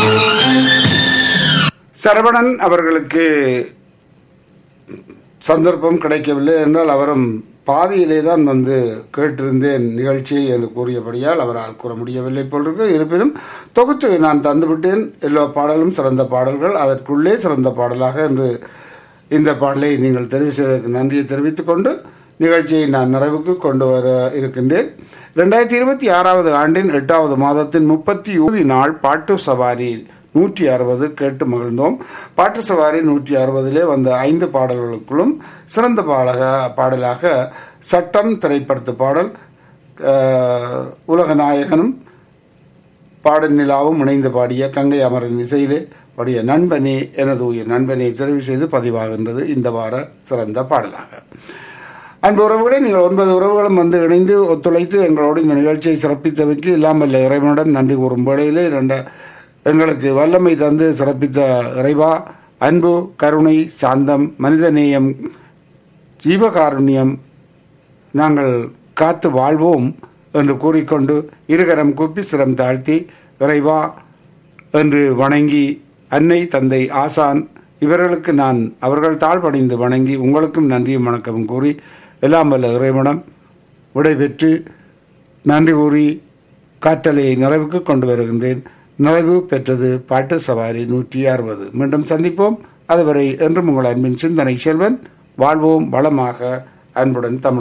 சரவணன் அவர்களுக்கு சந்தர்ப்பம் கிடைக்கவில்லை என்றால் அவரும் பாதியிலே தான் வந்து கேட்டிருந்தேன் நிகழ்ச்சியை என்று கூறியபடியால் அவரால் கூற முடியவில்லை போலிருக்கு இருப்பினும் தொகுத்து நான் தந்துவிட்டேன் எல்லா பாடலும் சிறந்த பாடல்கள் அதற்குள்ளே சிறந்த பாடலாக என்று இந்த பாடலை நீங்கள் தெரிவு செய்ததற்கு நன்றியை தெரிவித்துக் கொண்டு நிகழ்ச்சியை நான் நிறைவுக்கு கொண்டு வர இருக்கின்றேன் ரெண்டாயிரத்தி இருபத்தி ஆறாவது ஆண்டின் எட்டாவது மாதத்தின் முப்பத்தி ஊதி நாள் பாட்டு சவாரி நூற்றி அறுபது கேட்டு மகிழ்ந்தோம் பாட்டு சவாரி நூற்றி அறுபதிலே வந்த ஐந்து பாடல்களுக்குள்ளும் சிறந்த பாடக பாடலாக சட்டம் திரைப்படத்து பாடல் அஹ், உலக நாயகனும் பாடல் நிலாவும் இணைந்து பாடிய கங்கை அமரன் இசையிலே பாடிய நண்பனே எனது உயிர் நண்பனை தெரிவு செய்து பதிவாகின்றது இந்த வார சிறந்த பாடலாக அன்பு உறவுகளே நீங்கள் ஒன்பது உறவுகளும் வந்து இணைந்து ஒத்துழைத்து எங்களோடு இந்த நிகழ்ச்சியை சிறப்பித்தவைக்கு இல்லாமல் இறைவனிடம் நன்றி கூறும் வேளையிலே ரெண்ட எங்களுக்கு வல்லமை தந்து சிறப்பித்த இறைவா அன்பு கருணை சாந்தம் மனிதநேயம் ஜீவகாருண்யம் நாங்கள் காத்து வாழ்வோம் என்று கூறிக்கொண்டு இருகரம் கூப்பி சிரம் தாழ்த்தி இறைவா என்று வணங்கி அன்னை தந்தை ஆசான் இவர்களுக்கு நான் அவர்கள் தாழ்படைந்து வணங்கி உங்களுக்கும் நன்றியும் வணக்கமும் கூறி எல்லாம் வல்ல இறைவனம் விடைபெற்று நன்றி கூறி காற்றலையை நிறைவுக்கு கொண்டு வருகின்றேன் நிறைவு பெற்றது பாட்டு சவாரி நூற்றி அறுபது மீண்டும் சந்திப்போம் அதுவரை என்றும் உங்கள் அன்பின் சிந்தனை செல்வன் வாழ்வோம் வளமாக அன்புடன் தமிழ்